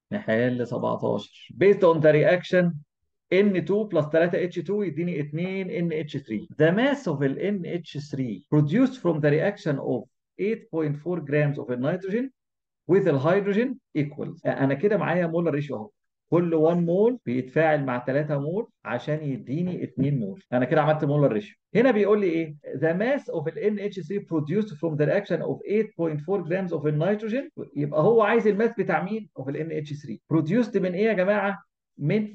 نحل 17 based on the reaction N2 plus 3H2 يديني 2 NH3 the mass of ال NH3 produced from the reaction of 8.4 grams of nitrogen with الهيدروجين equals انا كده معايا مولر ريشيو اهو كل 1 مول بيتفاعل مع 3 مول عشان يديني 2 مول انا كده عملت مولر ريشيو هنا بيقول لي ايه the mass of ال NH3 produced from the reaction of 8.4 grams of nitrogen يبقى هو عايز الماس بتاع مين of ال NH3 produced من ايه يا جماعه من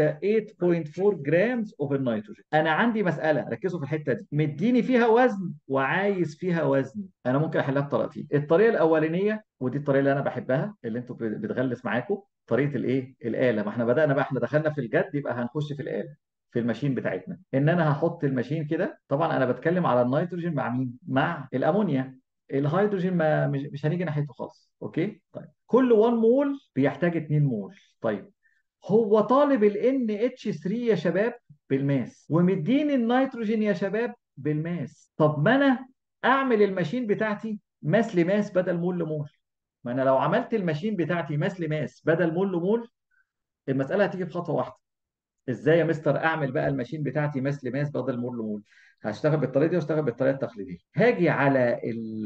8.4 جرامز اوف النيتروجين انا عندي مساله ركزوا في الحته دي مديني فيها وزن وعايز فيها وزن انا ممكن احلها بطريقتين الطريقه الاولانيه ودي الطريقه اللي انا بحبها اللي انتوا بتغلس معاكم طريقه الايه الاله ما احنا بدانا بقى احنا دخلنا في الجد يبقى هنخش في الاله في الماشين بتاعتنا ان انا هحط الماشين كده طبعا انا بتكلم على النيتروجين مع مين مع الامونيا الهيدروجين ما مش, مش هنيجي ناحيته خالص اوكي طيب كل 1 مول بيحتاج 2 مول طيب هو طالب ال NH3 يا شباب بالماس ومديني النيتروجين يا شباب بالماس طب ما انا اعمل الماشين بتاعتي ماس لماس بدل مول لمول ما انا لو عملت الماشين بتاعتي ماس لماس بدل مول لمول المساله هتيجي في خطوه واحده ازاي يا مستر اعمل بقى الماشين بتاعتي ماس لماس بدل مول لمول هشتغل بالطريقه دي واشتغل بالطريقه التقليديه هاجي على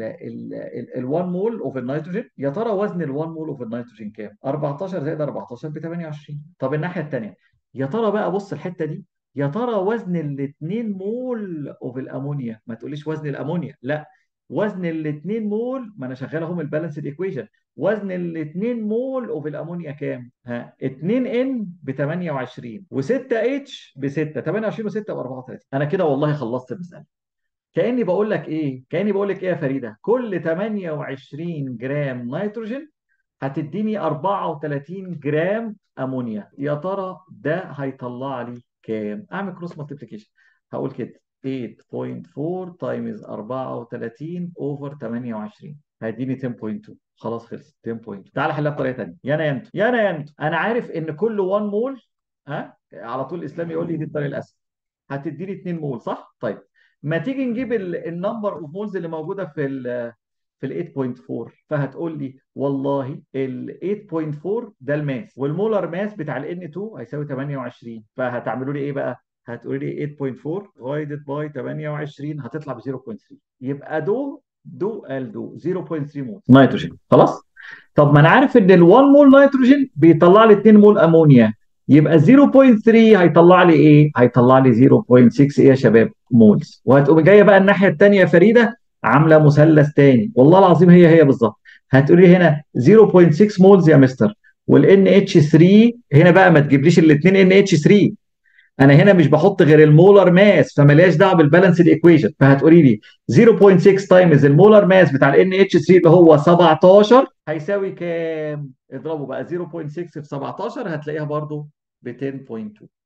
ال 1 مول اوف النيتروجين يا ترى وزن ال 1 مول اوف النيتروجين كام 14 زائد 14 ب 28 طب الناحيه الثانيه يا ترى بقى بص الحته دي يا ترى وزن ال 2 مول اوف الامونيا ما تقوليش وزن الامونيا لا وزن ال 2 مول ما انا شغال اهم البالانسد ايكويشن وزن ال 2 مول اوف الامونيا كام؟ ها 2 ان ب 28 و6 اتش ب 6 28 و6 ب 34 انا كده والله خلصت المساله كاني بقول لك ايه؟ كاني بقول لك ايه يا فريده؟ كل 28 جرام نيتروجين هتديني 34 جرام امونيا يا ترى ده هيطلع لي كام؟ اعمل كروس مالتيبليكيشن هقول كده 8.4 تايمز 34 اوفر 28 هيديني 10.2 خلاص خلص 10.2 تعال حلها بطريقه ثانيه يا انا يا انتوا يا انا يا انتوا انا عارف ان كل 1 مول ها على طول الاسلام يقول لي دي الطريقه الاسهل هتديني 2 مول صح؟ طيب ما تيجي نجيب النمبر اوف مولز اللي موجوده في ال في ال 8.4 فهتقول لي والله ال 8.4 ده الماس والمولر ماس بتاع ال N2 هيساوي 28 فهتعملوا لي ايه بقى؟ هتقولي لي 8.4 divided by 28 هتطلع ب 0.3 يبقى دو دو ال دو 0.3 مول نيتروجين خلاص طب ما انا عارف ان ال 1 مول نيتروجين بيطلع لي 2 مول امونيا يبقى 0.3 هيطلع لي ايه؟ هيطلع لي 0.6 ايه يا شباب؟ مولز وهتقوم جايه بقى الناحيه الثانيه يا فريده عامله مثلث ثاني والله العظيم هي هي بالظبط هتقولي هنا 0.6 مولز يا مستر والان اتش 3 هنا بقى ما تجيبليش الاثنين ان اتش 3 انا هنا مش بحط غير المولر ماس فمالياش دعوه بالبالانسد ايكويشن فهتقولي لي 0.6 تايمز المولر ماس بتاع ال NH3 اللي هو 17 هيساوي كام؟ اضربوا بقى 0.6 في 17 هتلاقيها برضو ب 10.2